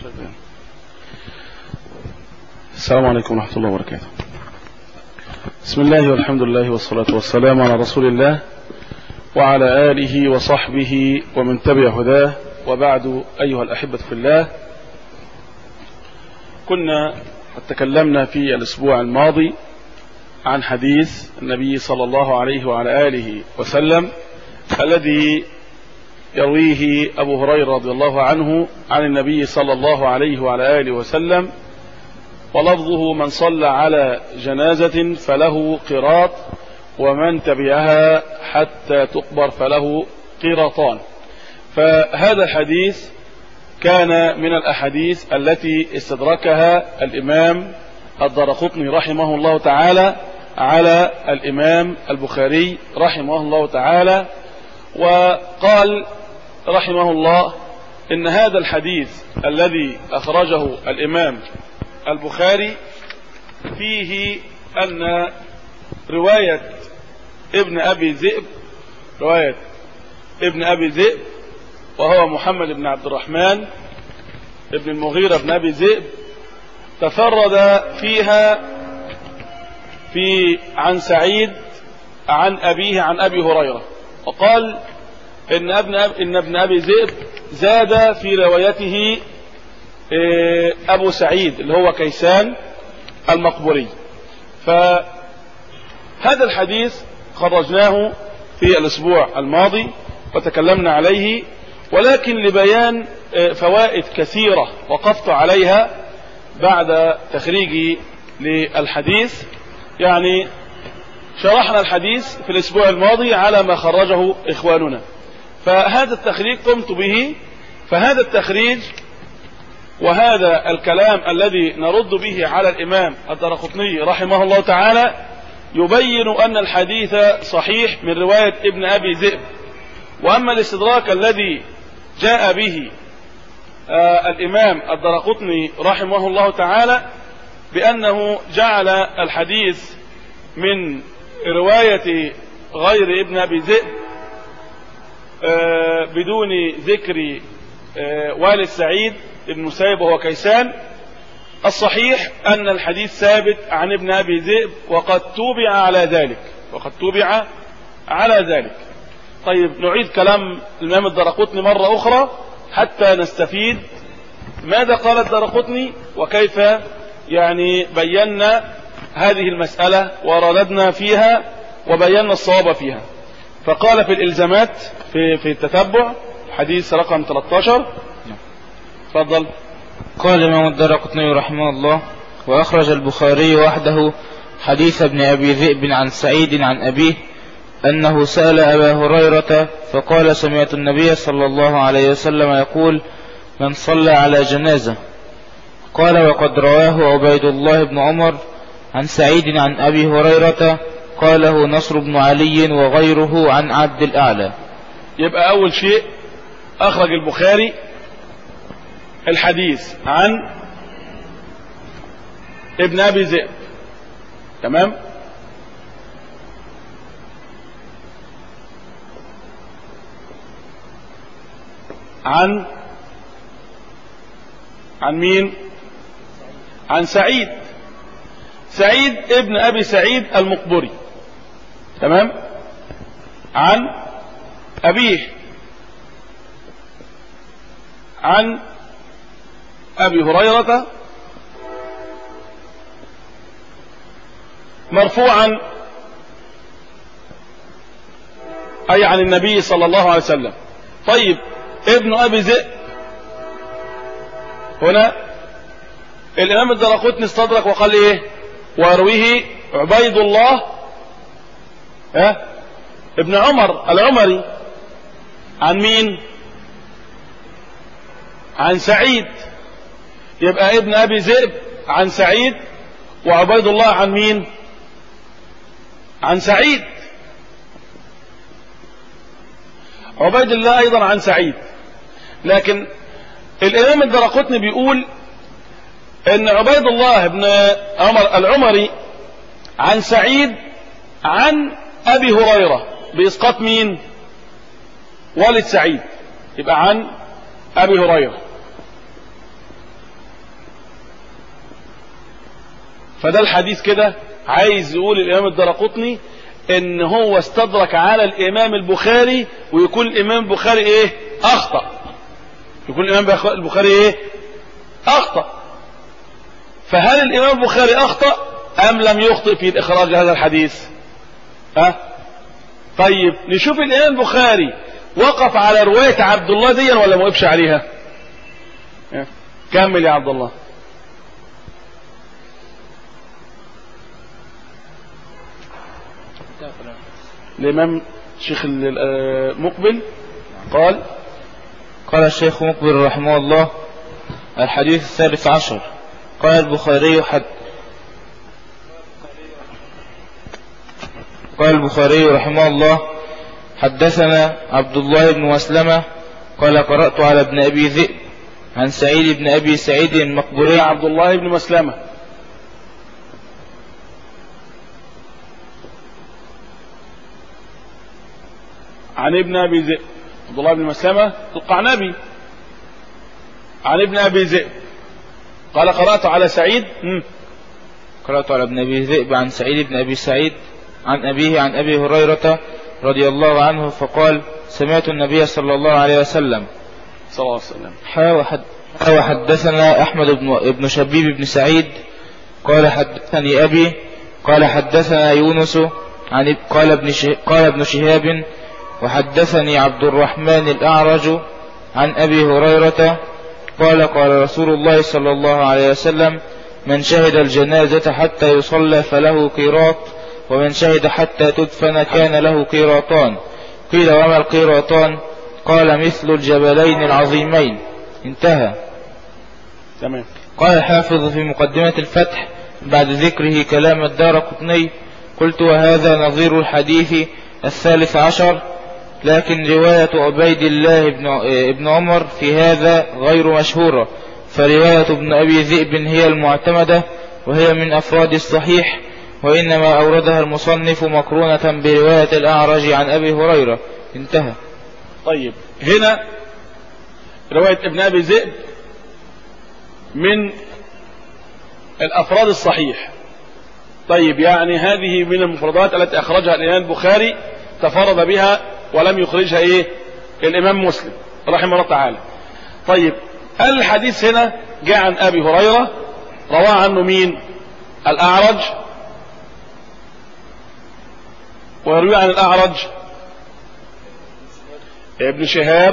السلام عليكم ورحمة الله وبركاته بسم الله والحمد لله والصلاة والسلام على رسول الله وعلى آله وصحبه ومن تبع هداه وبعد أيها الأحبة في الله كنا قد تكلمنا في الأسبوع الماضي عن حديث النبي صلى الله عليه وعلى آله وسلم الذي يرويه أبو هريرة رضي الله عنه عن النبي صلى الله عليه وعلى آله وسلم ولفظه من صلى على جنازة فله قراط ومن تبعها حتى تقبر فله قراطان فهذا الحديث كان من الأحاديث التي استدركها الإمام الدرقطني رحمه الله تعالى على الإمام البخاري رحمه الله تعالى وقال رحمه الله إن هذا الحديث الذي أخرجه الإمام البخاري فيه أن رواية ابن أبي ذئب رواية ابن أبي ذئب وهو محمد بن عبد الرحمن ابن المغيرة بن أبي ذئب تفرد فيها في عن سعيد عن أبيه عن أبي هريرة وقال إن ابن, أب إن ابن أبي ذئب زاد في روايته أبو سعيد اللي هو كيسان المقبوري فهذا الحديث خرجناه في الأسبوع الماضي وتكلمنا عليه ولكن لبيان فوائد كثيرة وقفت عليها بعد تخريجي للحديث يعني شرحنا الحديث في الأسبوع الماضي على ما خرجه إخواننا فهذا التخريج قمت به فهذا التخريج وهذا الكلام الذي نرد به على الإمام الدرقطني رحمه الله تعالى يبين أن الحديث صحيح من رواية ابن أبي ذئب وأما الاستدراك الذي جاء به آه الإمام الدرقطني رحمه الله تعالى بأنه جعل الحديث من رواية غير ابن أبي ذئب آه بدون ذكر آه والد سعيد ابن مسيب وهو كيسان الصحيح أن الحديث ثابت عن ابن أبي ذئب وقد توبع على ذلك وقد توبع على ذلك طيب نعيد كلام الإمام الدرقطني مرة أخرى حتى نستفيد ماذا قال الدرقطني وكيف يعني بينا هذه المسألة ورددنا فيها وبينا الصواب فيها فقال في الإلزامات في, في التتبع حديث رقم 13 تفضل قال الإمام الدرقطني رحمه الله وأخرج البخاري وحده حديث ابن أبي ذئب عن سعيد عن أبيه أنه سأل أبا هريرة فقال سمعت النبي صلى الله عليه وسلم يقول من صلى على جنازة قال وقد رواه عبيد الله بن عمر عن سعيد عن أبي هريرة قاله نصر بن علي وغيره عن عبد الأعلى يبقى أول شيء أخرج البخاري الحديث عن ابن أبي ذئب تمام عن عن مين عن سعيد سعيد ابن ابي سعيد المقبري تمام عن ابيه عن ابي هريره مرفوعا اي عن النبي صلى الله عليه وسلم طيب ابن ابي ذئب هنا الامام الدرقطني استدرك وقال ايه ويرويه عبيد الله ها ابن عمر العمري عن مين عن سعيد يبقى ابن ابي ذئب عن سعيد وعبيد الله عن مين عن سعيد عبيد الله ايضا عن سعيد لكن الامام الدرقطني بيقول ان عبيد الله بن عمر العمري عن سعيد عن ابي هريره باسقاط مين والد سعيد يبقى عن ابي هريره فده الحديث كده عايز يقول الامام الدرقطني ان هو استدرك على الامام البخاري ويكون الامام البخاري ايه اخطأ يكون الامام البخاري ايه اخطأ فهل الامام البخاري اخطأ ام لم يخطئ في اخراج هذا الحديث ها أه؟ طيب نشوف الامام البخاري وقف على رواية عبد الله دي ولا ما وقفش عليها أه؟ كمل يا عبد الله الإمام شيخ مقبل قال قال الشيخ مقبل رحمه الله الحديث الثالث عشر قال البخاري حد قال البخاري رحمه الله حدثنا عبد الله بن مسلمة قال قرأت على ابن أبي ذئب عن سعيد بن أبي سعيد المقبوري عبد الله بن مسلمة عن ابن ابي ذئب عبد الله بن مسلمه القعنبي عن ابن ابي ذئب قال قرات على سعيد مم. قرأت على ابن أبي ذئب عن سعيد بن أبي سعيد عن أبيه عن أبي هريرة رضي الله عنه فقال سمعت النبي صلى الله عليه وسلم صلى الله عليه وسلم حا وحد حا وحدثنا أحمد بن, ابن شبيب بن سعيد قال حدثني أبي قال حدثنا يونس عن قال ابن قال ابن شهاب وحدثني عبد الرحمن الأعرج عن أبي هريرة قال قال رسول الله صلى الله عليه وسلم من شهد الجنازة حتى يصلى فله قيراط ومن شهد حتى تدفن كان له قيراطان قيل وما القيراطان قال مثل الجبلين العظيمين انتهى تمام قال الحافظ في مقدمة الفتح بعد ذكره كلام الدار قطني قلت وهذا نظير الحديث الثالث عشر لكن رواية عبيد الله بن ابن عمر في هذا غير مشهورة فرواية ابن أبي ذئب هي المعتمدة وهي من أفراد الصحيح وإنما أوردها المصنف مقرونة برواية الأعرج عن أبي هريرة انتهى طيب هنا رواية ابن أبي ذئب من الأفراد الصحيح طيب يعني هذه من المفردات التي أخرجها الإمام البخاري تفرد بها ولم يخرجها ايه الامام مسلم رحمه الله تعالى طيب الحديث هنا جاء عن ابي هريرة رواه عنه مين الاعرج ويروي عن الاعرج ابن شهاب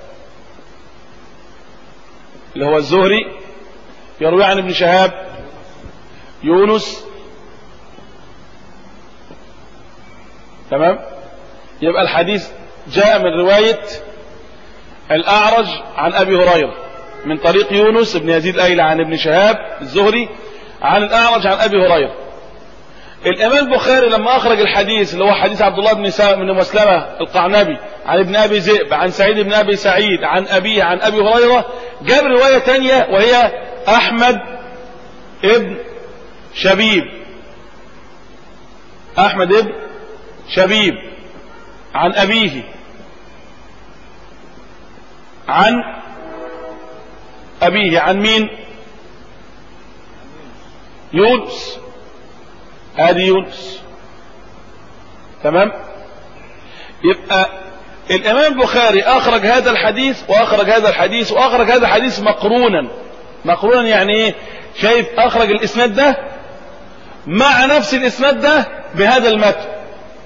اللي هو الزهري يروي عن ابن شهاب يونس تمام يبقى الحديث جاء من رواية الأعرج عن أبي هريرة من طريق يونس بن يزيد أيلة عن ابن شهاب الزهري عن الأعرج عن أبي هريرة الإمام البخاري لما أخرج الحديث اللي هو حديث عبد الله بن بن مسلمة القعنبي عن ابن أبي ذئب عن سعيد بن أبي سعيد عن أبيه عن أبي هريرة جاب رواية تانية وهي أحمد ابن شبيب أحمد ابن شبيب عن أبيه عن أبيه عن مين يونس هذه يونس تمام يبقى الإمام البخاري أخرج هذا الحديث وأخرج هذا الحديث وأخرج هذا الحديث مقرونا مقرونا يعني إيه شايف أخرج الإسناد ده مع نفس الإسناد ده بهذا المتن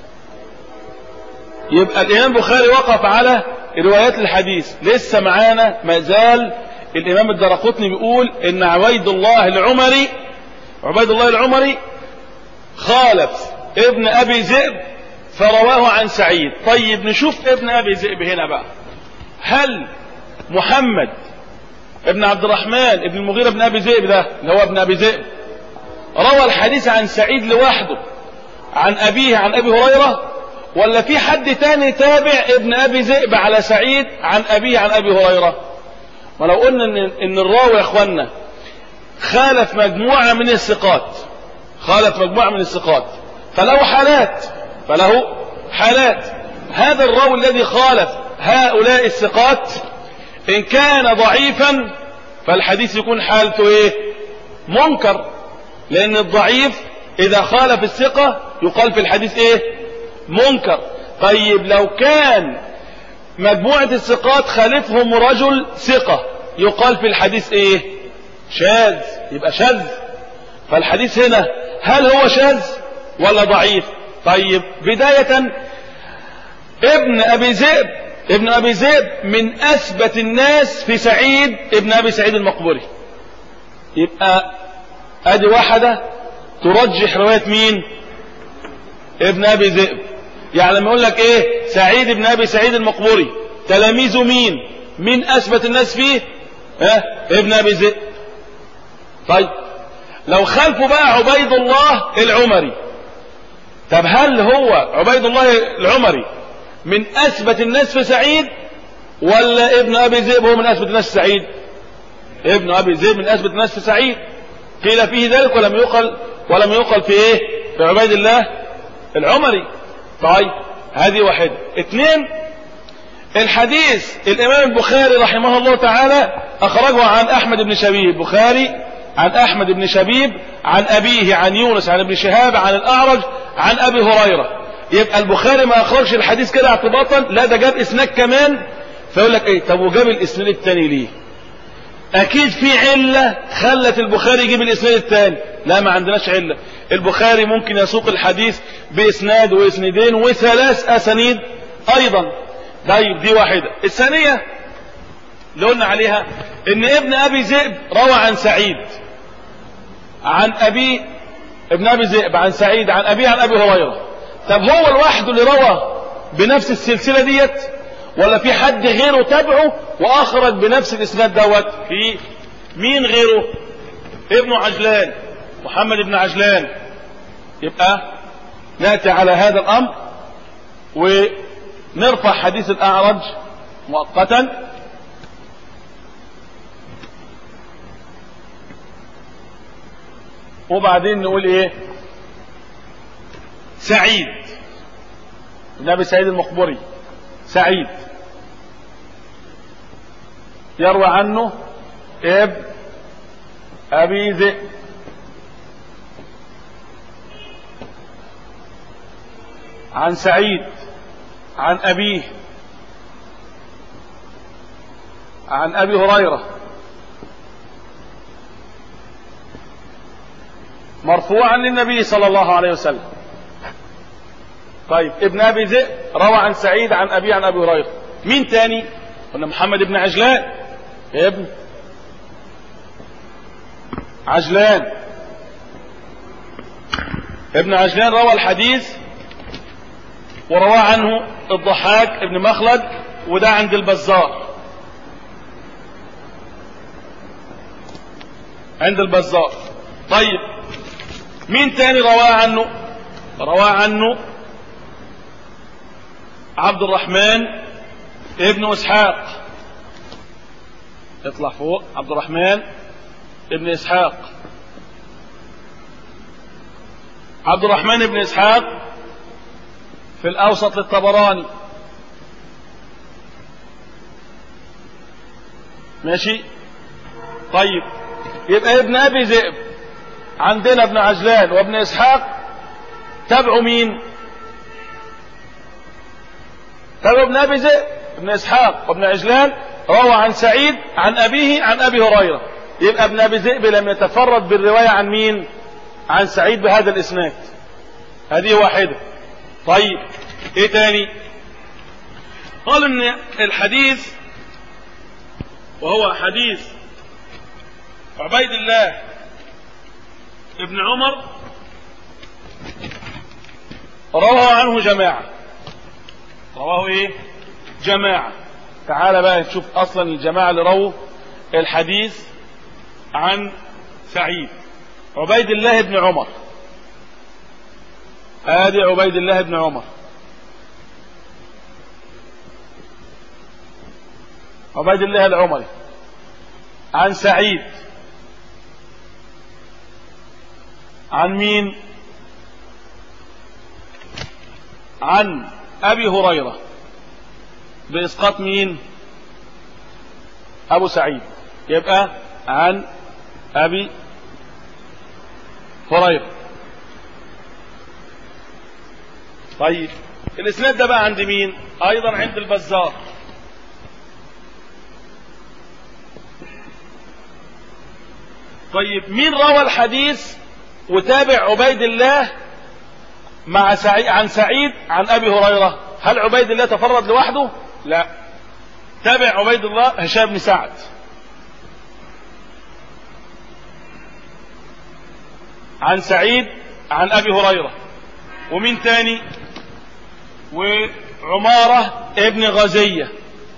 يبقى الإمام البخاري وقف على روايات الحديث لسه معانا ما زال الإمام الدرقطني بيقول إن عبيد الله العمري عبيد الله العمري خالف ابن أبي ذئب فرواه عن سعيد طيب نشوف ابن أبي ذئب هنا بقى هل محمد ابن عبد الرحمن ابن المغيرة ابن أبي ذئب ده اللي هو ابن أبي ذئب روى الحديث عن سعيد لوحده عن أبيه عن أبي هريرة ولا في حد تاني تابع ابن ابي ذئب على سعيد عن ابيه عن ابي هريره ولو قلنا ان ان الراوي يا اخوانا خالف مجموعه من الثقات خالف مجموعه من الثقات فله حالات فله حالات هذا الراوي الذي خالف هؤلاء الثقات ان كان ضعيفا فالحديث يكون حالته ايه منكر لأن الضعيف إذا خالف الثقة يقال في الحديث إيه منكر طيب لو كان مجموعة الثقات خالفهم رجل ثقة يقال في الحديث إيه شاذ يبقى شاذ فالحديث هنا هل هو شاذ ولا ضعيف طيب بداية ابن أبي ذئب ابن أبي ذئب من أثبت الناس في سعيد ابن أبي سعيد المقبري يبقى ادي واحدة ترجح رواية مين ابن ابي ذئب يعني لما يقول لك ايه سعيد ابن ابي سعيد المقبري تلاميذه مين مين اثبت الناس فيه ها ابن ابي ذئب طيب لو خلفه بقى عبيد الله العمري طب هل هو عبيد الله العمري من اثبت الناس في سعيد ولا ابن ابي ذئب هو من اثبت الناس في سعيد ابن ابي ذئب من اثبت الناس في سعيد قيل فيه ذلك ولم يقل ولم يقل في ايه في عبيد الله العمري طيب هذه واحدة اثنين الحديث الامام البخاري رحمه الله تعالى اخرجه عن احمد بن شبيب البخاري عن احمد بن شبيب عن ابيه عن يونس عن ابن شهاب عن الاعرج عن ابي هريرة يبقى البخاري ما اخرجش الحديث كده اعتباطا لا ده جاب اسناد كمان فيقول لك ايه طب وجاب الاسناد الثاني ليه اكيد في علة خلت البخاري يجيب الاسناد الثاني لا ما عندناش علة البخاري ممكن يسوق الحديث باسناد واسندين وثلاث اسانيد ايضا طيب دي واحدة الثانية اللي قلنا عليها ان ابن ابي ذئب روى عن سعيد عن ابي ابن ابي ذئب عن سعيد عن ابي عن ابي هريرة طب هو لوحده اللي روى بنفس السلسلة ديت ولا في حد غيره تبعه واخرج بنفس الاسناد دوت في مين غيره ابن عجلان محمد بن عجلان يبقى ناتي على هذا الامر ونرفع حديث الاعرج مؤقتا وبعدين نقول ايه سعيد النبي سعيد المقبري سعيد يروى عنه ابن ابي ذئب عن سعيد عن ابيه عن ابي هريره مرفوعا للنبي صلى الله عليه وسلم طيب ابن ابي ذئب روى عن سعيد عن ابي عن ابي هريره مين تاني قلنا محمد بن عجلان ابن عجلان ابن عجلان روى الحديث وروى عنه الضحاك ابن مخلد وده عند البزار عند البزار طيب مين تاني رواه عنه رواه عنه عبد الرحمن ابن اسحاق اطلع فوق عبد الرحمن ابن اسحاق عبد الرحمن ابن اسحاق في الاوسط للطبراني ماشي طيب يبقى ابن ابي ذئب عندنا ابن عجلان وابن اسحاق تبعوا مين تبعوا ابن ابي ذئب ابن اسحاق وابن عجلان روى عن سعيد عن ابيه عن ابي هريره يبقى ابن ابي ذئب لم يتفرد بالروايه عن مين عن سعيد بهذا الاسناد هذه واحده طيب ايه تاني قالوا ان الحديث وهو حديث عبيد الله ابن عمر رواه عنه جماعة رواه ايه جماعة تعال بقى نشوف اصلا الجماعة اللي رووا الحديث عن سعيد عبيد الله بن عمر ادي عبيد الله بن عمر عبيد الله العمري عن سعيد عن مين عن ابي هريره باسقاط مين ابو سعيد يبقى عن ابي هريرة طيب الاسناد ده بقى عند مين ايضا عند البزار طيب مين روى الحديث وتابع عبيد الله مع سعيد عن سعيد عن ابي هريره هل عبيد الله تفرد لوحده لا تابع عبيد الله هشام بن سعد عن سعيد عن ابي هريره ومين تاني وعماره ابن غزيه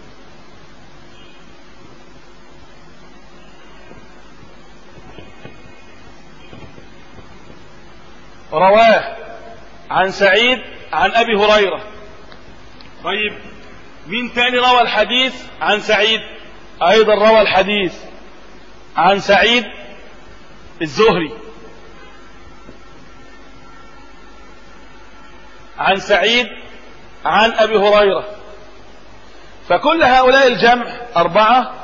رواه عن سعيد عن ابي هريره طيب مين تاني روى الحديث عن سعيد ايضا روى الحديث عن سعيد الزهري عن سعيد عن ابي هريره فكل هؤلاء الجمع اربعه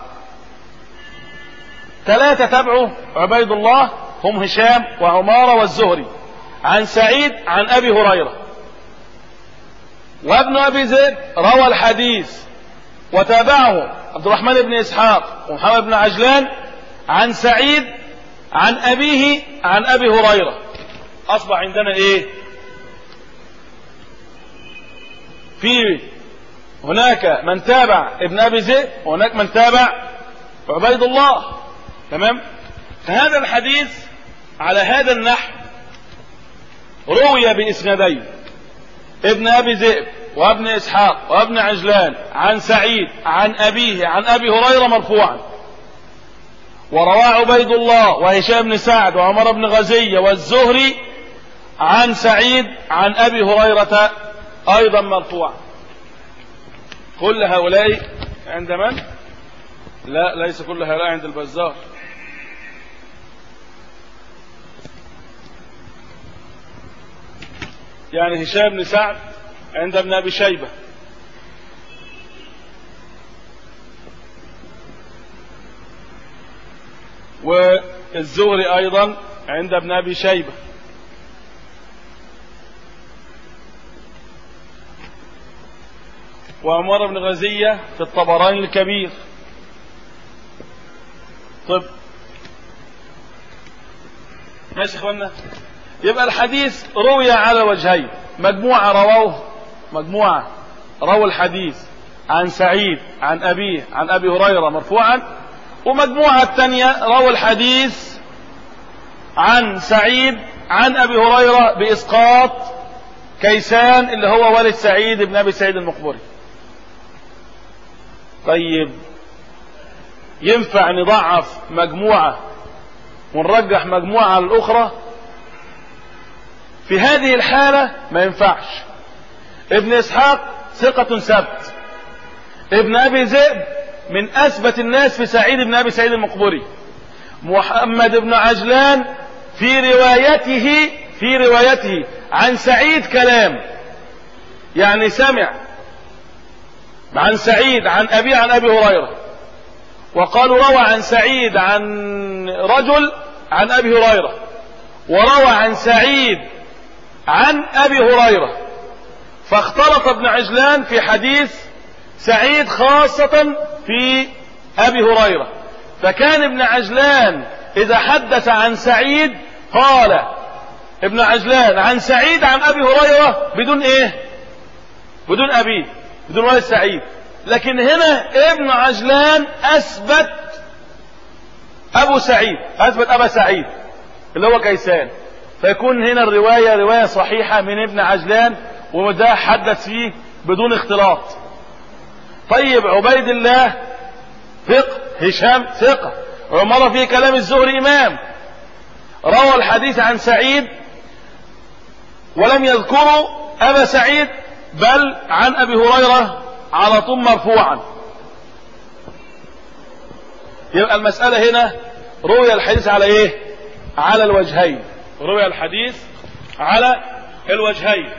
ثلاثه تبعوا عبيد الله هم هشام وعماره والزهري عن سعيد عن ابي هريره وابن ابي زيد روى الحديث وتابعه عبد الرحمن بن اسحاق ومحمد بن عجلان عن سعيد عن ابيه عن ابي هريره اصبح عندنا ايه في هناك من تابع ابن ابي زيد وهناك من تابع عبيد الله تمام فهذا الحديث على هذا النحو روي بإسنادين ابن أبي ذئب وابن إسحاق وابن عجلان عن سعيد عن أبيه عن أبي هريرة مرفوعا وروى عبيد الله وهشام بن سعد وعمر بن غزية والزهري عن سعيد عن أبي هريرة أيضا مرفوعا كل هؤلاء عند من؟ لا ليس كل هؤلاء عند البزار يعني هشام بن سعد عند ابن ابي شيبه والزهري ايضا عند ابن ابي شيبه وعمر بن غزية في الطبراني الكبير طب ماشي اخوانا يبقى الحديث روي على وجهين مجموعة رووه مجموعة رووا الحديث عن سعيد عن أبيه عن أبي هريرة مرفوعا ومجموعة الثانية رووا الحديث عن سعيد عن أبي هريرة بإسقاط كيسان اللي هو والد سعيد بن أبي سعيد المقبري طيب ينفع نضعف مجموعة ونرجح مجموعة على الأخرى في هذه الحالة ما ينفعش ابن اسحاق ثقة سبت ابن ابي ذئب من اثبت الناس في سعيد بن ابي سعيد المقبري محمد بن عجلان في روايته في روايته عن سعيد كلام يعني سمع عن سعيد عن ابي عن ابي هريره وقالوا روى عن سعيد عن رجل عن ابي هريره وروى عن سعيد عن ابي هريره فاختلط ابن عجلان في حديث سعيد خاصة في ابي هريرة فكان ابن عجلان اذا حدث عن سعيد قال ابن عجلان عن سعيد عن ابي هريرة بدون ايه بدون ابيه بدون والد سعيد لكن هنا ابن عجلان اثبت ابو سعيد اثبت ابا سعيد اللي هو كيسان فيكون هنا الرواية رواية صحيحة من ابن عجلان وده حدث فيه بدون اختلاط طيب عبيد الله ثقة هشام ثقة عمر في كلام الزهري إمام روى الحديث عن سعيد ولم يذكروا أبا سعيد بل عن أبي هريرة على طول مرفوعا يبقى المسألة هنا روي الحديث على ايه على الوجهين روي الحديث على الوجهين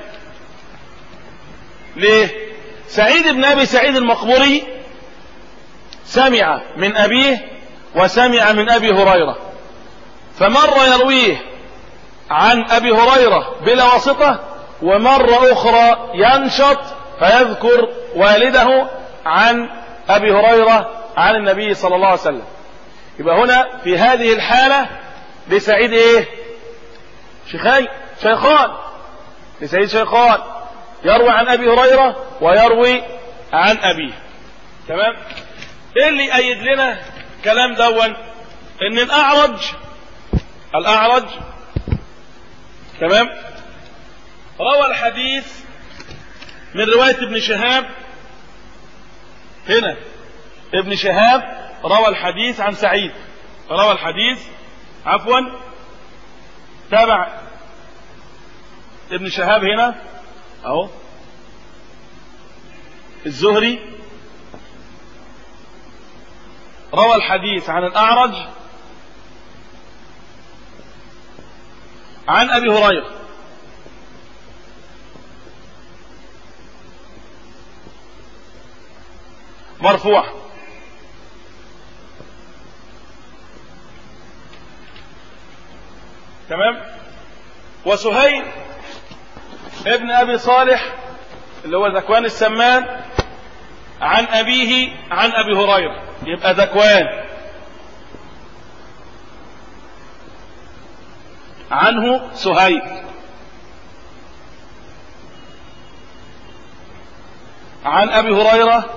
ليه سعيد بن ابي سعيد المقبوري سمع من ابيه وسمع من ابي هريره فمره يرويه عن أبي هريرة بلا واسطة ومرة أخرى ينشط فيذكر والده عن أبي هريرة عن النبي صلى الله عليه وسلم يبقى هنا في هذه الحالة لسعيد ايه شيخين شيخان لسعيد شيخان يروي عن ابي هريرة ويروي عن ابيه تمام ايه اللي يأيد لنا كلام دون ان الاعرج الاعرج تمام روى الحديث من رواية ابن شهاب هنا ابن شهاب روى الحديث عن سعيد روى الحديث عفوا تابع ابن شهاب هنا اهو الزهري روى الحديث عن الاعرج عن ابي هريره مرفوع تمام وسهيل ابن ابي صالح اللي هو ذكوان السمان عن ابيه عن ابي هريره يبقى ذكوان عنه سهيل عن ابي هريره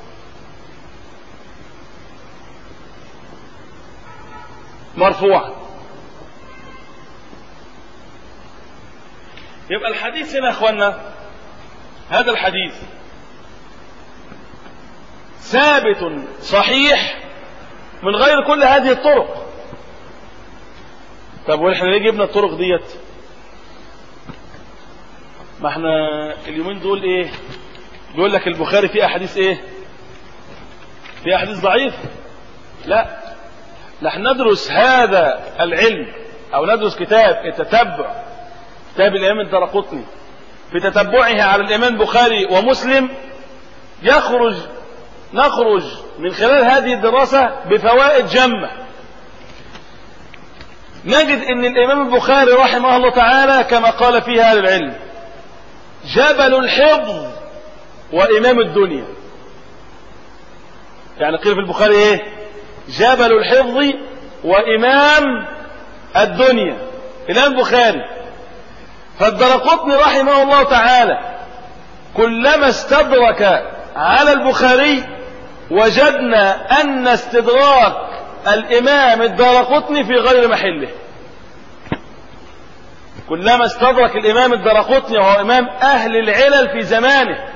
مرفوع يبقى الحديث هنا يا اخوانا هذا الحديث ثابت صحيح من غير كل هذه الطرق طب واحنا ليه جبنا الطرق ديت ما احنا اليومين دول ايه بيقول لك البخاري فيه احاديث ايه فيه احاديث ضعيف لا نحن ندرس هذا العلم او ندرس كتاب التتبع كتاب الامام الدرقطني في تتبعه على الامام البخاري ومسلم يخرج نخرج من خلال هذه الدراسة بفوائد جمة نجد ان الامام البخاري رحمه الله تعالى كما قال فيه اهل العلم جبل الحفظ وامام الدنيا يعني قيل في البخاري ايه جبل الحفظ وامام الدنيا الامام البخاري فالدرقطني رحمه الله تعالى كلما استدرك على البخاري وجدنا ان استدراك الامام الدرقطني في غير محله كلما استدرك الامام الدرقطني وهو امام اهل العلل في زمانه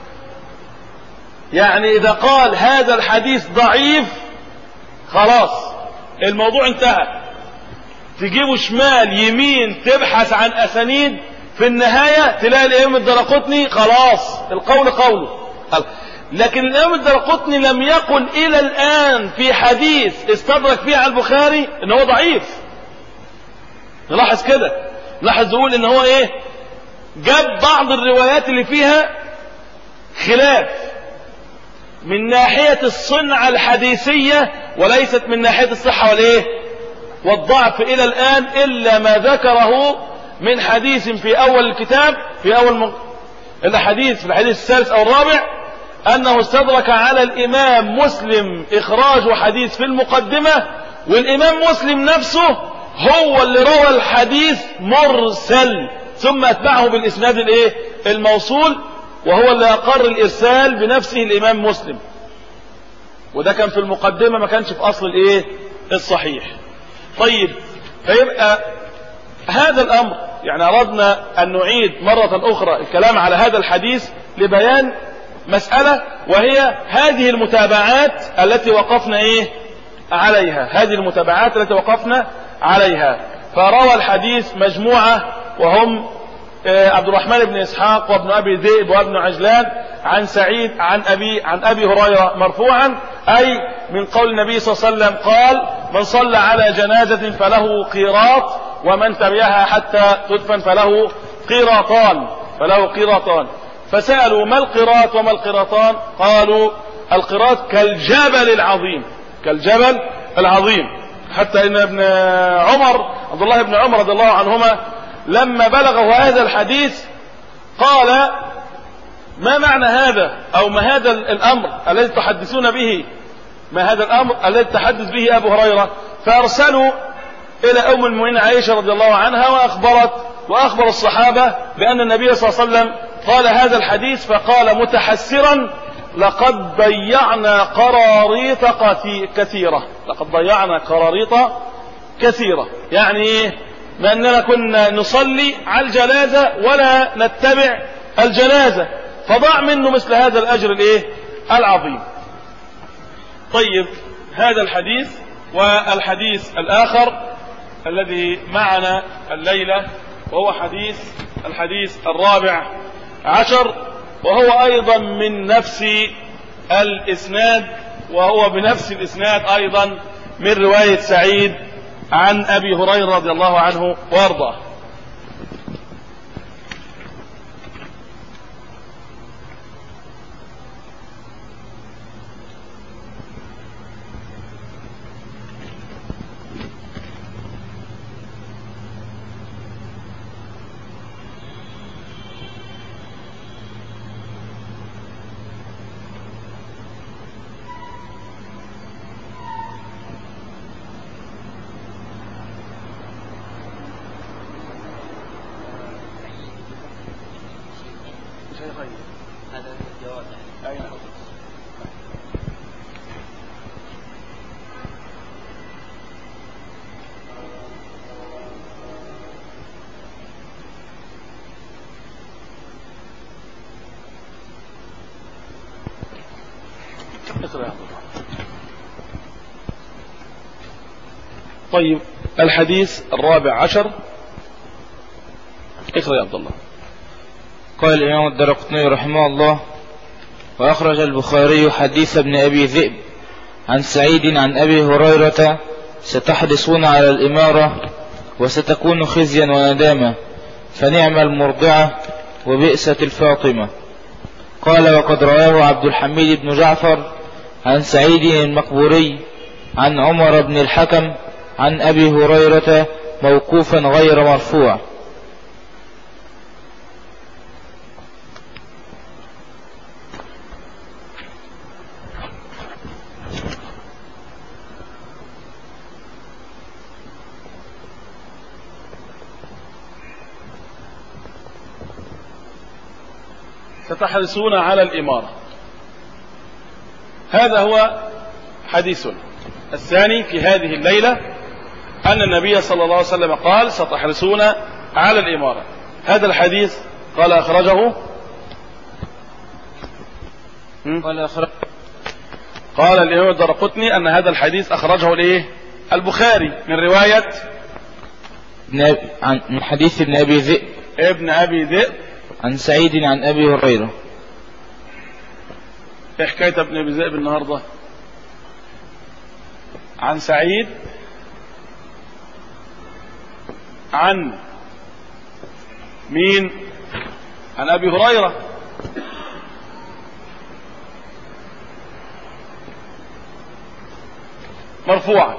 يعني اذا قال هذا الحديث ضعيف خلاص الموضوع انتهى تجيبه شمال يمين تبحث عن اسانيد في النهاية تلاقي الامام الدرقطني خلاص القول قوله لكن الامام الدرقطني لم يقل الى الان في حديث استدرك فيه على البخاري ان هو ضعيف نلاحظ كده نلاحظ يقول ان هو ايه جاب بعض الروايات اللي فيها خلاف من ناحية الصنعة الحديثية وليست من ناحية الصحة والايه والضعف الى الان الا ما ذكره من حديث في اول الكتاب في اول م... الحديث في الحديث الثالث او الرابع انه استدرك على الامام مسلم اخراج حديث في المقدمة والامام مسلم نفسه هو اللي روى الحديث مرسل ثم اتبعه بالاسناد الايه الموصول وهو اللي اقر الارسال بنفسه الامام مسلم وده كان في المقدمة ما كانش في اصل الايه الصحيح طيب فيبقى هذا الامر يعني اردنا ان نعيد مرة اخرى الكلام على هذا الحديث لبيان مسألة وهي هذه المتابعات التي وقفنا ايه عليها هذه المتابعات التي وقفنا عليها فروى الحديث مجموعة وهم عبد الرحمن بن اسحاق وابن ابي ذئب وابن عجلان عن سعيد عن ابي عن ابي هريره مرفوعا اي من قول النبي صلى الله عليه وسلم قال من صلى على جنازه فله قيراط ومن تبعها حتى تدفن فله قيراطان فله قيراطان فسالوا ما القيراط وما القيراطان قالوا القيراط كالجبل العظيم كالجبل العظيم حتى ان ابن عمر عبد الله بن عمر رضي الله عنهما لما بلغه هذا الحديث قال ما معنى هذا او ما هذا الامر الذي تحدثون به ما هذا الامر الذي تحدث به ابو هريره فارسلوا الى ام المؤمنين عائشه رضي الله عنها واخبرت واخبر الصحابه بان النبي صلى الله عليه وسلم قال هذا الحديث فقال متحسرا لقد ضيعنا قراريط كثيره لقد ضيعنا قراريط كثيره يعني ايه ما اننا كنا نصلي على الجنازه ولا نتبع الجنازه فضاع منه مثل هذا الاجر الايه العظيم طيب هذا الحديث والحديث الاخر الذي معنا الليله وهو حديث الحديث الرابع عشر وهو ايضا من نفس الاسناد وهو بنفس الاسناد ايضا من روايه سعيد عن ابي هريره رضي الله عنه وارضاه هذا الجواب يعني أين اقرأ يا عبد الله. طيب الحديث الرابع عشر اقرأ يا عبد الله قال الإمام الدرقطني رحمه الله وأخرج البخاري حديث ابن أبي ذئب عن سعيد عن أبي هريرة ستحرصون على الإمارة وستكون خزيا وندامة فنعم المرضعة وبئست الفاطمة قال وقد رواه عبد الحميد بن جعفر عن سعيد المقبوري عن عمر بن الحكم عن أبي هريرة موقوفا غير مرفوع ستحرصون على الإمارة هذا هو حديث الثاني في هذه الليلة أن النبي صلى الله عليه وسلم قال ستحرصون على الإمارة هذا الحديث قال أخرجه م? قال أخرج قال الإمام الدرقطني أن هذا الحديث أخرجه الإيه البخاري من رواية ابن أبي- عن من حديث ابن أبي ذئب ابن أبي ذئب عن سعيد عن أبي هريرة ايه حكاية ابن ابي ذئب النهاردة عن سعيد عن مين عن ابي هريرة مرفوعا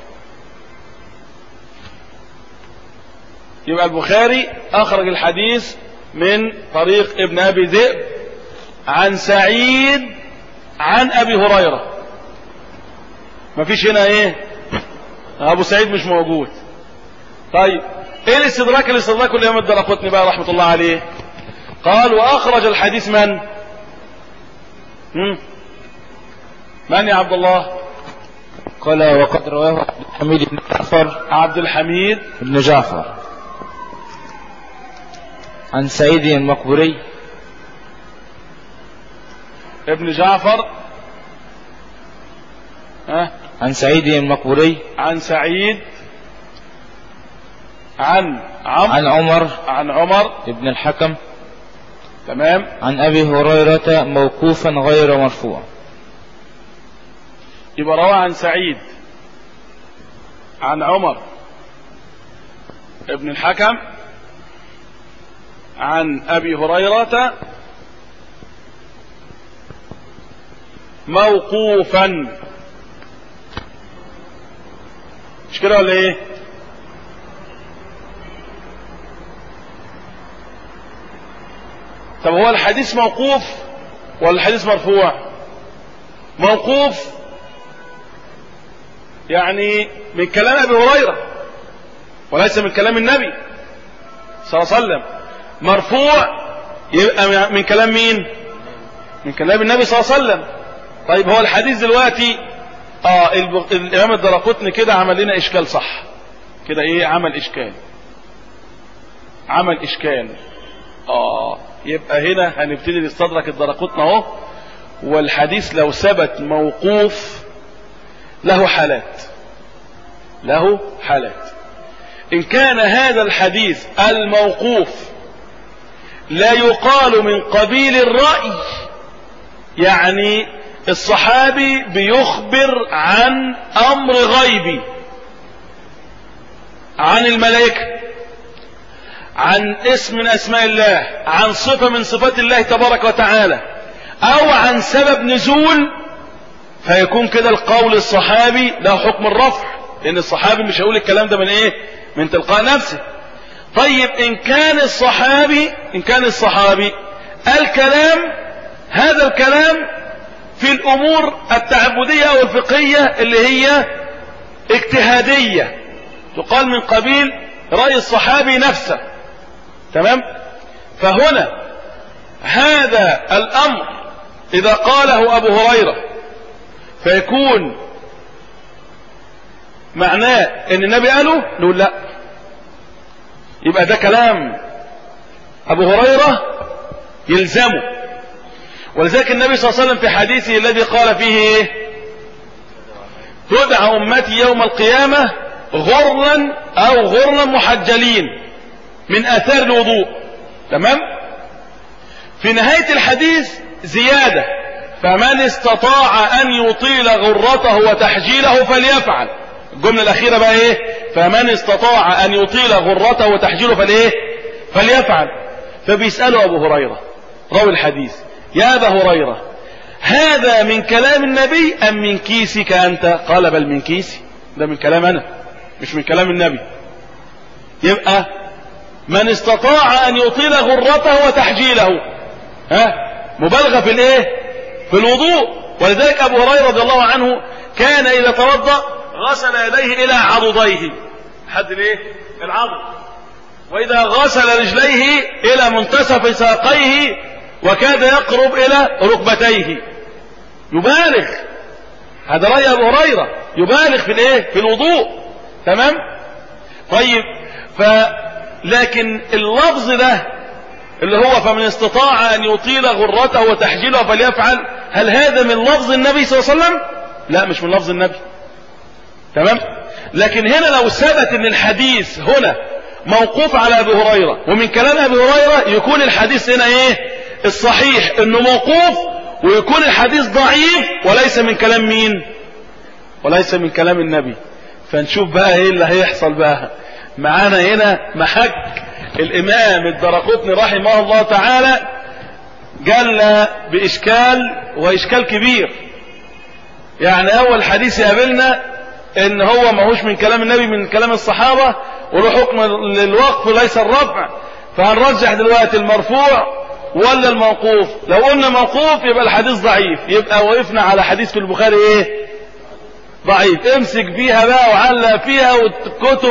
يبقى البخاري اخرج الحديث من طريق ابن ابي ذئب عن سعيد عن ابي هريره مفيش هنا ايه ابو سعيد مش موجود طيب ايه الاستدراك اللي استدركه الامام الدرقطني بقى رحمه الله عليه قال واخرج الحديث من مم. من يا عبد الله قال وقد رواه عبد الحميد بن جعفر عبد الحميد بن جعفر عن سعيد المقبوري ابن جعفر ها عن سعيد المقبوري عن سعيد عن عمرو عن عمر عن عمر بن الحكم تمام عن أبي هريرة موقوفا غير مرفوع يبقى روى عن سعيد عن عمر ابن الحكم عن ابي هريره موقوفا مش كده ولا ايه طب هو الحديث موقوف ولا الحديث مرفوع موقوف يعني من كلام ابي هريره وليس من كلام النبي صلى الله عليه وسلم مرفوع يبقى من كلام مين من كلام النبي صلى الله عليه وسلم طيب هو الحديث دلوقتي اه الب- الامام الدرقطني كده عمل لنا اشكال صح كده ايه عمل اشكال عمل اشكال اه يبقى هنا هنبتدي نستدرك الدرقطني اهو والحديث لو ثبت موقوف له حالات له حالات ان كان هذا الحديث الموقوف لا يقال من قبيل الرأي يعني الصحابي بيخبر عن امر غيبي عن الملائكة عن اسم من اسماء الله عن صفة من صفات الله تبارك وتعالى او عن سبب نزول فيكون كده القول الصحابي له حكم الرفع لان الصحابي مش هيقول الكلام ده من ايه من تلقاء نفسه طيب ان كان الصحابي ان كان الصحابي الكلام هذا الكلام في الامور التعبدية او الفقهية اللي هي اجتهادية تقال من قبيل رأي الصحابي نفسه تمام فهنا هذا الامر اذا قاله ابو هريرة فيكون معناه ان النبي قاله نقول لا يبقى ده كلام ابو هريرة يلزمه ولذلك النبي صلى الله عليه وسلم في حديثه الذي قال فيه ايه تدعى امتي يوم القيامة غرلا او غرلا محجلين من اثار الوضوء تمام في نهاية الحديث زيادة فمن استطاع ان يطيل غرته وتحجيله فليفعل الجملة الاخيرة بقى ايه فمن استطاع ان يطيل غرته وتحجيله فالايه فليفعل فبيسأله ابو هريرة راوي الحديث يا ابا هريرة هذا من كلام النبي ام من كيسك انت قال بل من كيسي ده من كلام انا مش من كلام النبي يبقى من استطاع ان يطيل غرته وتحجيله ها مبالغة في الايه في الوضوء ولذلك ابو هريرة رضي الله عنه كان اذا توضأ غسل يديه الى عضديه حد الايه العضد واذا غسل رجليه الى منتصف ساقيه وكاد يقرب الى ركبتيه يبالغ هذا رأي ابو هريرة يبالغ في الايه في الوضوء تمام طيب ف لكن اللفظ ده اللي هو فمن استطاع ان يطيل غرته وتحجيله فليفعل هل هذا من لفظ النبي صلى الله عليه وسلم لا مش من لفظ النبي تمام لكن هنا لو ثبت ان الحديث هنا موقوف على ابي هريره ومن كلام ابي هريره يكون الحديث هنا ايه الصحيح انه موقوف ويكون الحديث ضعيف وليس من كلام مين وليس من كلام النبي فنشوف بقى ايه اللي هيحصل بقى معانا هنا محك الامام الدرقطني رحمه الله تعالى جل باشكال واشكال كبير يعني اول حديث يقابلنا ان هو ماهوش من كلام النبي من كلام الصحابة وله حكم للوقف ليس الرفع فهنرجح دلوقتي المرفوع ولا الموقوف لو قلنا موقوف يبقى الحديث ضعيف يبقى وقفنا على حديث في البخاري ايه ضعيف امسك بيها بقى وعلق فيها والكتب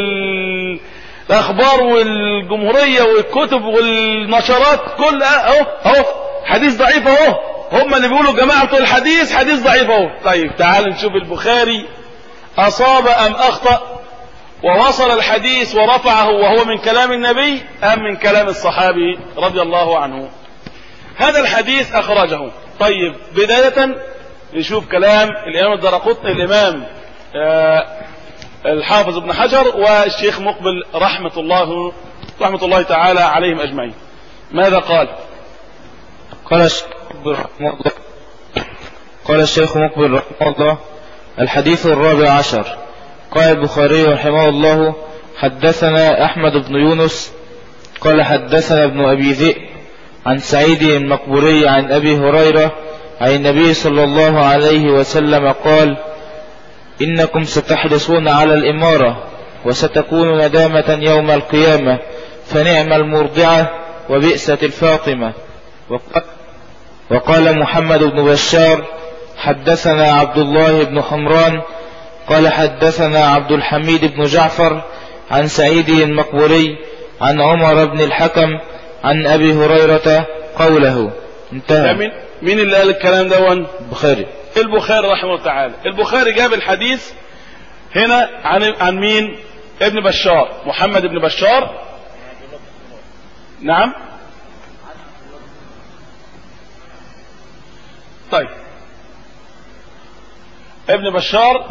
والاخبار والجمهورية والكتب والنشرات كل اهو اهو حديث ضعيف اهو هم اللي بيقولوا جماعة الحديث حديث ضعيف اهو طيب تعال نشوف البخاري اصاب ام اخطأ ووصل الحديث ورفعه وهو من كلام النبي ام من كلام الصحابي رضي الله عنه هذا الحديث اخرجه طيب بداية نشوف كلام الامام الدرقطني الامام آه الحافظ ابن حجر والشيخ مقبل رحمة الله رحمة الله تعالى عليهم اجمعين ماذا قال قال الشيخ مقبل رحمه الله قال الشيخ مقبل رحمه الله الحديث الرابع عشر قال البخاري رحمه الله حدثنا أحمد بن يونس قال حدثنا ابن أبي ذئب عن سعيد المقبوري عن أبي هريرة عن النبي صلى الله عليه وسلم قال إنكم ستحرصون على الإمارة وستكون ندامة يوم القيامة فنعم المرضعة وبئست الفاطمة وقال, وقال محمد بن بشار حدثنا عبد الله بن حمران قال حدثنا عبد الحميد بن جعفر عن سعيد المقبوري عن عمر بن الحكم عن أبي هريرة قوله انتهى مين مين اللي قال الكلام دون البخاري البخاري رحمه الله تعالى البخاري جاب الحديث هنا عن عن مين ابن بشار محمد بن بشار نعم طيب ابن بشار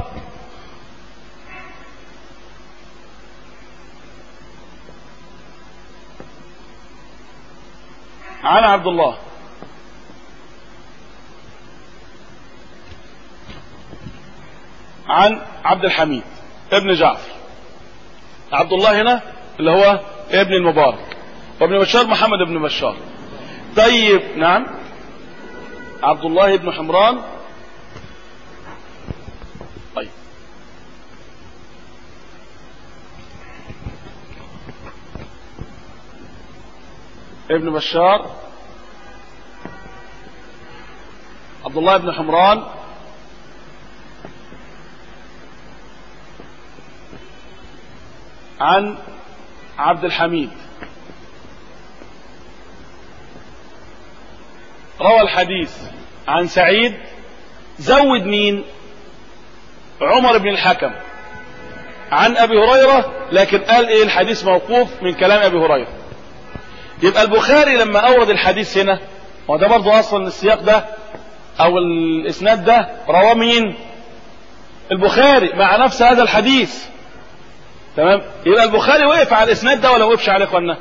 عن عبد الله عن عبد الحميد ابن جعفر عبد الله هنا اللي هو ابن المبارك وابن بشار محمد بن بشار طيب نعم عبد الله بن حمران طيب ابن بشار عبد الله بن حمران عن عبد الحميد روى الحديث عن سعيد زود مين عمر بن الحكم عن ابي هريره لكن قال ايه الحديث موقوف من كلام ابي هريره يبقى البخاري لما اورد الحديث هنا وده برضو اصلا السياق ده او الاسناد ده رواه مين البخاري مع نفس هذا الحديث تمام يبقى البخاري وقف على الاسناد ده ولا وقفش عليه اخوانا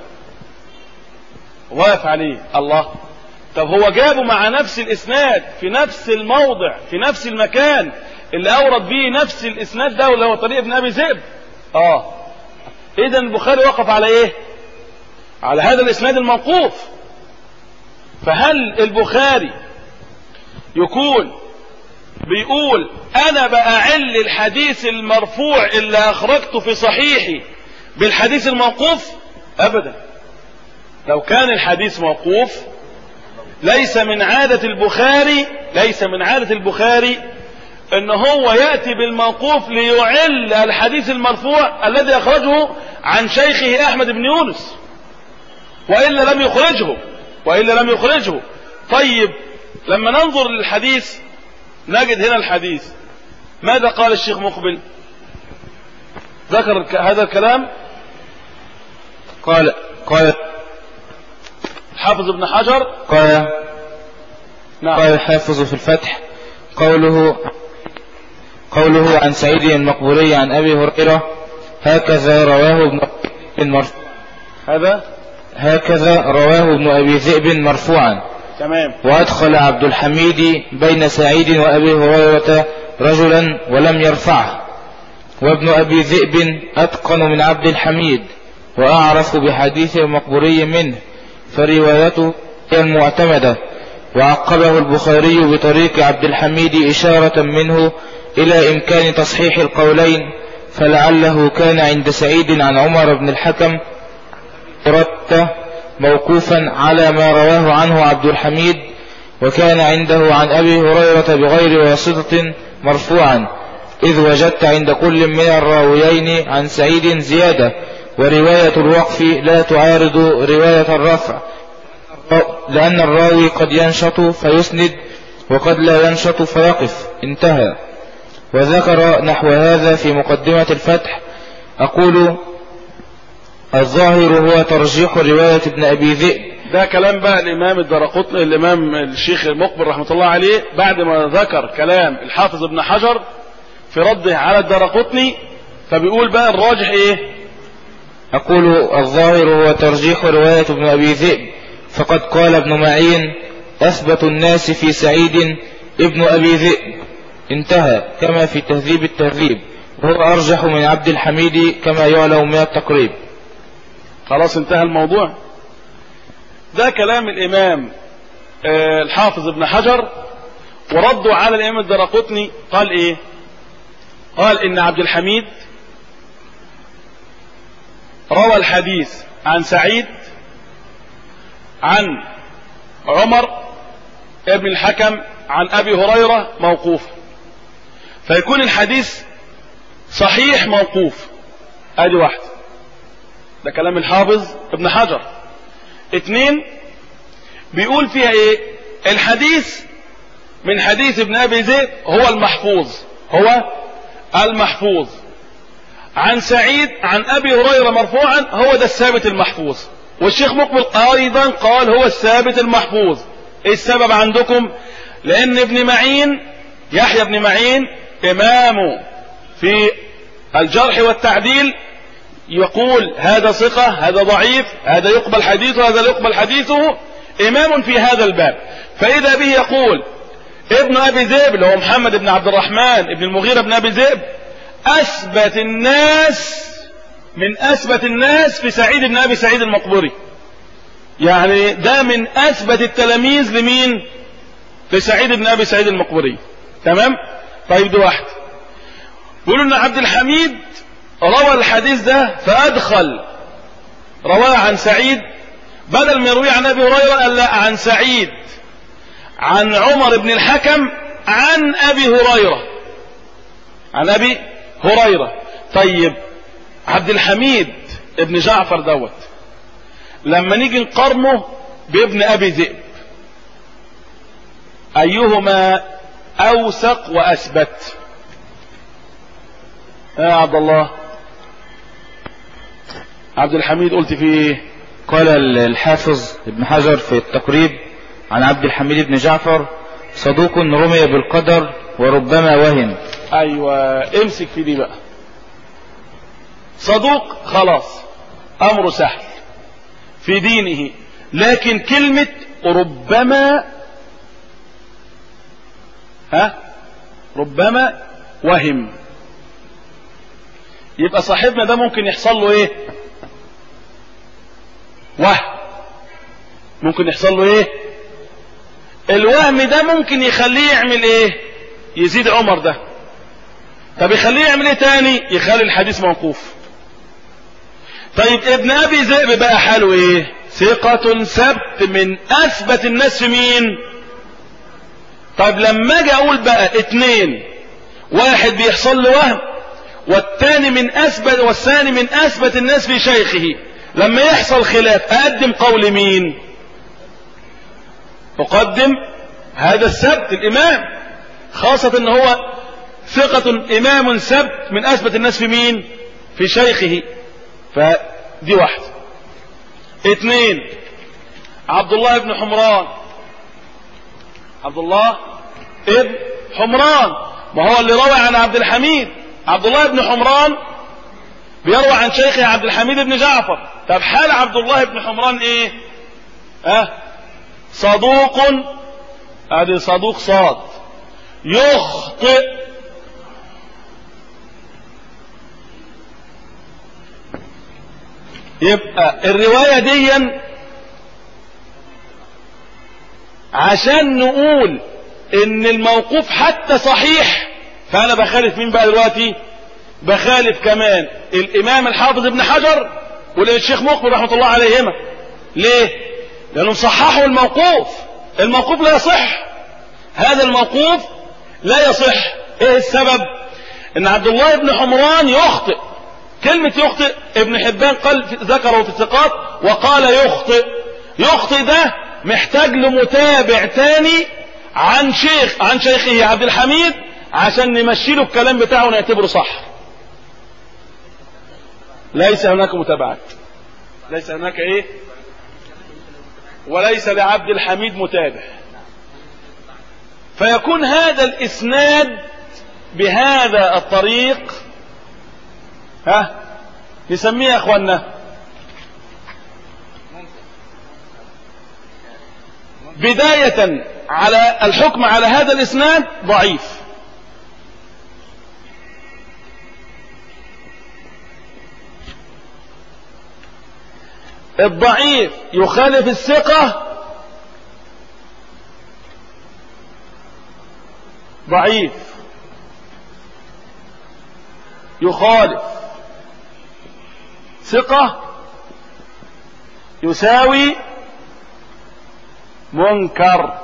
وقف عليه الله طب هو جابه مع نفس الاسناد في نفس الموضع في نفس المكان اللي اورد به نفس الاسناد ده اللي هو طريق ابن ابي ذئب اه اذا البخاري وقف على ايه على هذا الاسناد الموقوف فهل البخاري يكون بيقول انا باعل الحديث المرفوع اللي اخرجته في صحيحي بالحديث الموقوف ابدا لو كان الحديث موقوف ليس من عادة البخاري ليس من عادة البخاري ان هو يأتي بالموقوف ليعل الحديث المرفوع الذي اخرجه عن شيخه احمد بن يونس والا لم يخرجه والا لم يخرجه طيب لما ننظر للحديث نجد هنا الحديث ماذا قال الشيخ مقبل ذكر هذا الكلام قال قال حافظ ابن حجر قال نعم قال الحافظ في الفتح قوله قوله عن سعيد المقبوري عن أبي هريرة هكذا رواه ابن مرفوعا هذا هكذا رواه ابن أبي ذئب مرفوعا تمام وأدخل عبد الحميد بين سعيد وأبي هريرة رجلا ولم يرفعه وابن أبي ذئب أتقن من عبد الحميد وأعرف بحديث المقبوري منه فروايته هي المعتمدة وعقبه البخاري بطريق عبد الحميد إشارة منه إلى إمكان تصحيح القولين فلعله كان عند سعيد عن عمر بن الحكم رت موقوفا على ما رواه عنه عبد الحميد وكان عنده عن أبي هريرة بغير واسطة مرفوعا إذ وجدت عند كل من الراويين عن سعيد زيادة ورواية الوقف لا تعارض رواية الرفع لأن الراوي قد ينشط فيسند وقد لا ينشط فيقف انتهى وذكر نحو هذا في مقدمة الفتح أقول الظاهر هو ترجيح رواية ابن أبي ذئب ده كلام بقى الامام الدرقطني الامام الشيخ المقبل رحمه الله عليه بعد ما ذكر كلام الحافظ ابن حجر في رده على الدرقطني فبيقول بقى الراجح ايه أقول الظاهر هو ترجيح رواية ابن أبي ذئب فقد قال ابن معين أثبت الناس في سعيد ابن أبي ذئب انتهى كما في تهذيب التهذيب وهو أرجح من عبد الحميد كما يعلم من التقريب خلاص انتهى الموضوع ده كلام الامام آه، الحافظ ابن حجر وردوا على الامام الدرقطني قال ايه قال ان عبد الحميد روى الحديث عن سعيد عن عمر ابن الحكم عن ابي هريرة موقوف فيكون الحديث صحيح موقوف ادي واحد ده كلام الحافظ ابن حجر اتنين بيقول فيها ايه الحديث من حديث ابن ابي زيد هو المحفوظ هو المحفوظ عن سعيد عن ابي هريره مرفوعا هو ده الثابت المحفوظ والشيخ مقبل ايضا قال هو الثابت المحفوظ ايه السبب عندكم لان ابن معين يحيى بن معين امامه في الجرح والتعديل يقول هذا ثقة هذا ضعيف هذا يقبل حديثه هذا لا يقبل حديثه إمام في هذا الباب فإذا به يقول ابن أبي ذئب اللي هو محمد بن عبد الرحمن ابن المغيرة بن أبي ذئب أثبت الناس من أثبت الناس في سعيد بن أبي سعيد المقبري يعني ده من أثبت التلاميذ لمين لسعيد بن أبي سعيد المقبري تمام طيب ده واحد بيقولوا ان عبد الحميد روى الحديث ده فادخل رواه عن سعيد بدل ما يرويه عن ابي هريره قال لا عن سعيد عن عمر بن الحكم عن ابي هريره عن ابي هريره طيب عبد الحميد ابن جعفر دوت لما نيجي نقارنه بابن ابي ذئب ايهما اوثق واثبت يا عبد الله عبد الحميد قلت فيه ايه قال الحافظ ابن حجر في التقريب عن عبد الحميد بن جعفر صدوق رمي بالقدر وربما وهم ايوه امسك في دي بقى صدوق خلاص امره سهل في دينه لكن كلمة ربما ها ربما وهم يبقى صاحبنا ده ممكن يحصل له ايه وهم ممكن يحصل له ايه الوهم ده ممكن يخليه يعمل ايه يزيد عمر ده طب يخليه يعمل ايه تاني يخلي الحديث موقوف طيب ابن ابي ذئب بقى حاله ايه ثقة سبت من اثبت الناس في مين طيب لما اجي اقول بقى اتنين واحد بيحصل له وهم والثاني من اثبت والثاني من اثبت الناس في شيخه لما يحصل خلاف اقدم قول مين اقدم هذا السبت الامام خاصة ان هو ثقة امام سبت من اثبت الناس في مين في شيخه فدي واحدة اثنين عبد الله بن حمران عبد الله ابن حمران ما هو اللي روى عن عبد الحميد عبد الله بن حمران بيروى عن شيخه عبد الحميد بن جعفر طب حال عبد الله بن حمران ايه اه صدوق ادي صدوق صاد يخطئ يبقى الرواية دي عشان نقول ان الموقوف حتى صحيح فانا بخالف مين بقى دلوقتي بخالف كمان الامام الحافظ ابن حجر والشيخ مقبل رحمة الله عليهما ليه لانهم صححوا الموقوف الموقوف لا يصح هذا الموقوف لا يصح ايه السبب ان عبد الله بن حمران يخطئ كلمة يخطئ ابن حبان قال ذكره في الثقات وقال يخطئ يخطئ ده محتاج لمتابع تاني عن شيخ عن شيخه عبد الحميد عشان نمشي له الكلام بتاعه ونعتبره صح ليس هناك متابعات ليس هناك ايه وليس لعبد الحميد متابع فيكون هذا الاسناد بهذا الطريق ها نسميه يا اخوانا بداية على الحكم على هذا الاسناد ضعيف الضعيف يخالف الثقة ضعيف يخالف ثقة يساوي منكر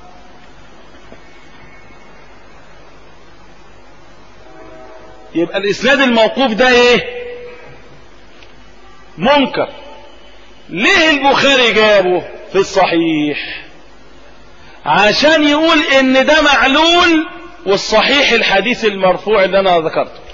يبقى الاسناد الموقوف ده ايه منكر ليه البخاري جابه في الصحيح عشان يقول ان ده معلول والصحيح الحديث المرفوع اللي انا ذكرته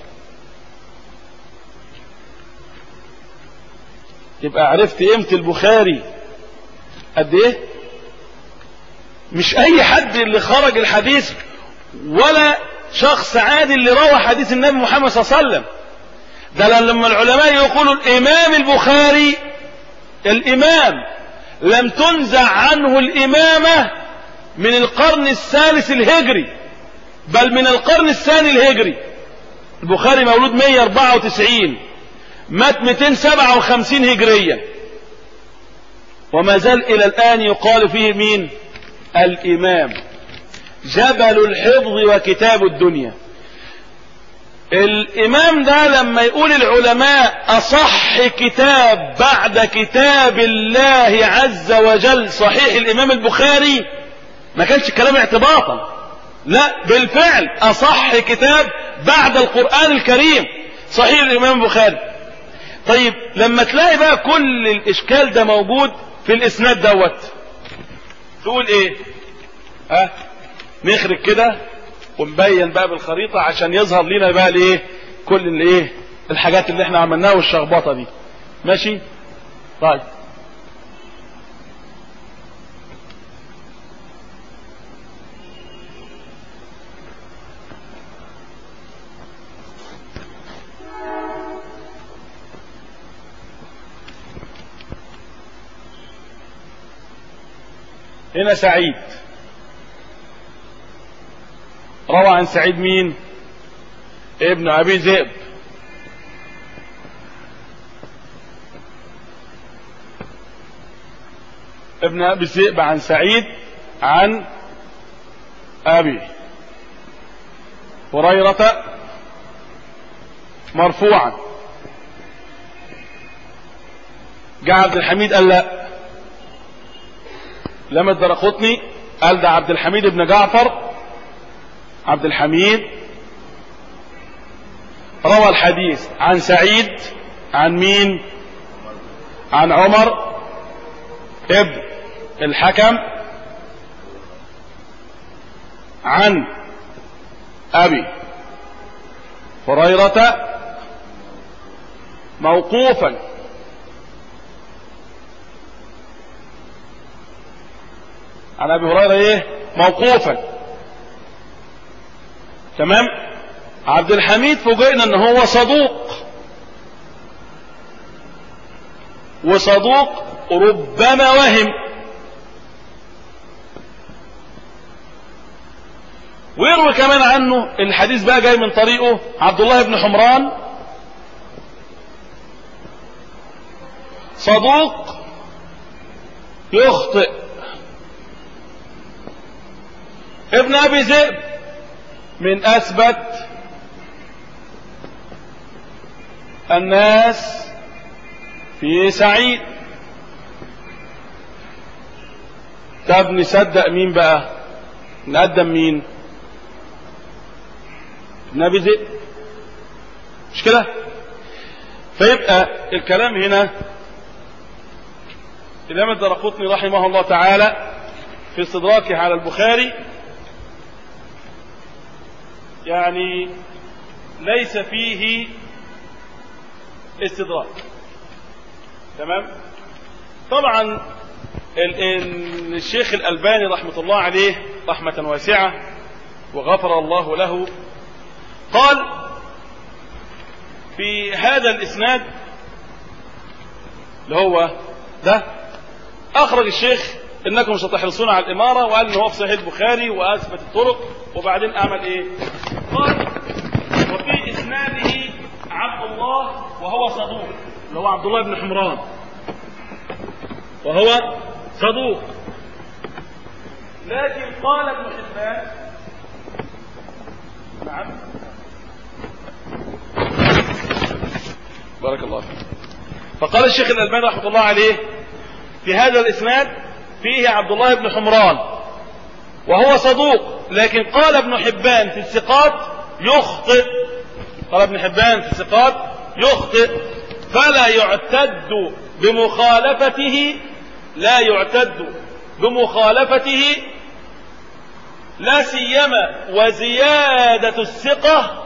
يبقى عرفت قيمة البخاري قد ايه مش اي حد اللي خرج الحديث ولا شخص عادي اللي روى حديث النبي محمد صلى الله عليه وسلم ده لما العلماء يقولوا الامام البخاري الامام لم تنزع عنه الامامة من القرن الثالث الهجري بل من القرن الثاني الهجري البخاري مولود 194 مات 257 هجريا وما زال الى الان يقال فيه مين الامام جبل الحفظ وكتاب الدنيا الامام ده لما يقول العلماء اصح كتاب بعد كتاب الله عز وجل صحيح الامام البخاري ما كانش الكلام اعتباطا لا بالفعل اصح كتاب بعد القرآن الكريم صحيح الامام البخاري طيب لما تلاقي بقى كل الاشكال ده موجود في الاسناد دوت تقول ايه ها أه؟ نخرج كده ونبين بقى بالخريطة عشان يظهر لنا بقى الايه كل الايه الحاجات اللي احنا عملناها والشخبطة دي ماشي طيب هنا سعيد روى عن سعيد مين ابن ابي ذئب ابن ابي ذئب عن سعيد عن ابي هريرة مرفوعا جاء عبد الحميد قال لا لما الدرقطني قال ده عبد الحميد بن جعفر عبد الحميد روى الحديث عن سعيد عن مين عن عمر ابن الحكم عن ابي هريرة موقوفا عن ابي هريرة ايه موقوفا تمام عبد الحميد فوجئنا ان هو صدوق وصدوق ربما وهم ويروي كمان عنه الحديث بقى جاي من طريقه عبد الله بن حمران صدوق يخطئ ابن ابي ذئب من اثبت الناس في سعيد طب نصدق مين بقى نقدم مين ابن ابي ذئب مش كده فيبقى الكلام هنا الامام الدرقطني رحمه الله تعالى في استدراكه على البخاري يعني ليس فيه استدراك تمام طبعا الشيخ الألباني رحمة الله عليه رحمة واسعة وغفر الله له قال في هذا الإسناد اللي هو ده أخرج الشيخ إنكم ستحرصون على الإمارة وقال إن هو في صحيح البخاري وأثبت الطرق وبعدين أعمل إيه؟ قال وفي إسناده عبد الله وهو صدوق اللي هو عبد الله بن حمران وهو صدوق لكن قال ابن حبان نعم بارك الله فيك فقال الشيخ الألباني رحمة الله عليه في هذا الإسناد فيه عبد الله بن حمران وهو صدوق لكن قال ابن حبان في الثقات يخطئ قال ابن حبان في الثقات يخطئ فلا يعتد بمخالفته لا يعتد بمخالفته لا سيما وزيادة الثقة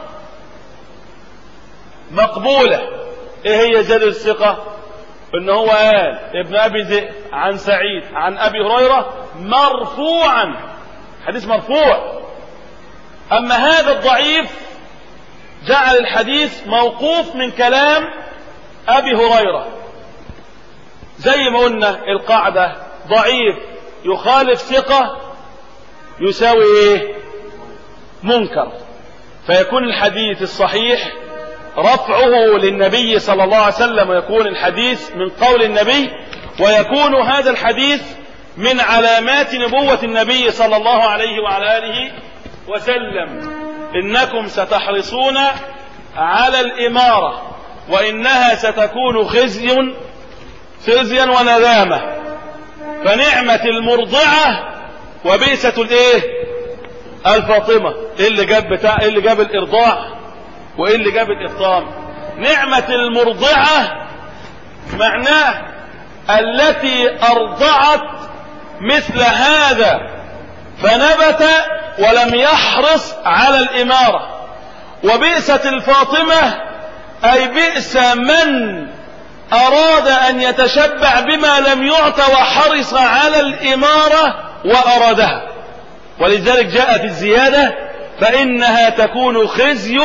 مقبولة ايه هي زيادة الثقة ان هو قال ابن ابي ذئب عن سعيد عن ابي هريرة مرفوعا حديث مرفوع اما هذا الضعيف جعل الحديث موقوف من كلام ابي هريرة زي ما قلنا القاعدة ضعيف يخالف ثقة يساوي ايه منكر فيكون الحديث الصحيح رفعه للنبي صلى الله عليه وسلم ويكون الحديث من قول النبي ويكون هذا الحديث من علامات نبوة النبي صلى الله عليه وعلى آله وسلم إنكم ستحرصون على الإمارة وإنها ستكون خزي خزيا وندامة فنعمة المرضعة وبئسة الايه الفاطمة ايه اللي جاب بتاع ايه اللي جاب الارضاع وايه اللي جاب الافطام نعمة المرضعة معناه التي ارضعت مثل هذا فنبت ولم يحرص على الامارة وبئسة الفاطمة اي بئس من اراد ان يتشبع بما لم يعط وحرص على الامارة وارادها ولذلك جاءت الزيادة فانها تكون خزي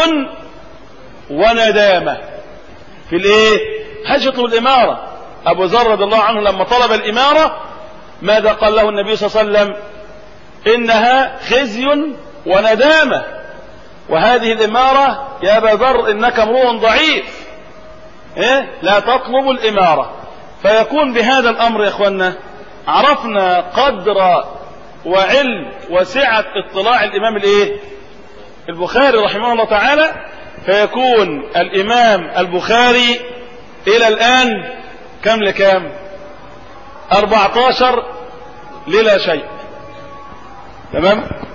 وندامة في الايه هل يطلب الامارة ابو ذر رضي الله عنه لما طلب الامارة ماذا قال له النبي صلى الله عليه وسلم انها خزي وندامة وهذه الامارة يا ابا ذر انك امرؤ ضعيف إيه؟ لا تطلب الامارة فيكون بهذا الامر يا اخوانا عرفنا قدر وعلم وسعة اطلاع الامام الايه البخاري رحمه الله تعالى فيكون الامام البخاري الى الان كم لكام 14 للا شيء تمام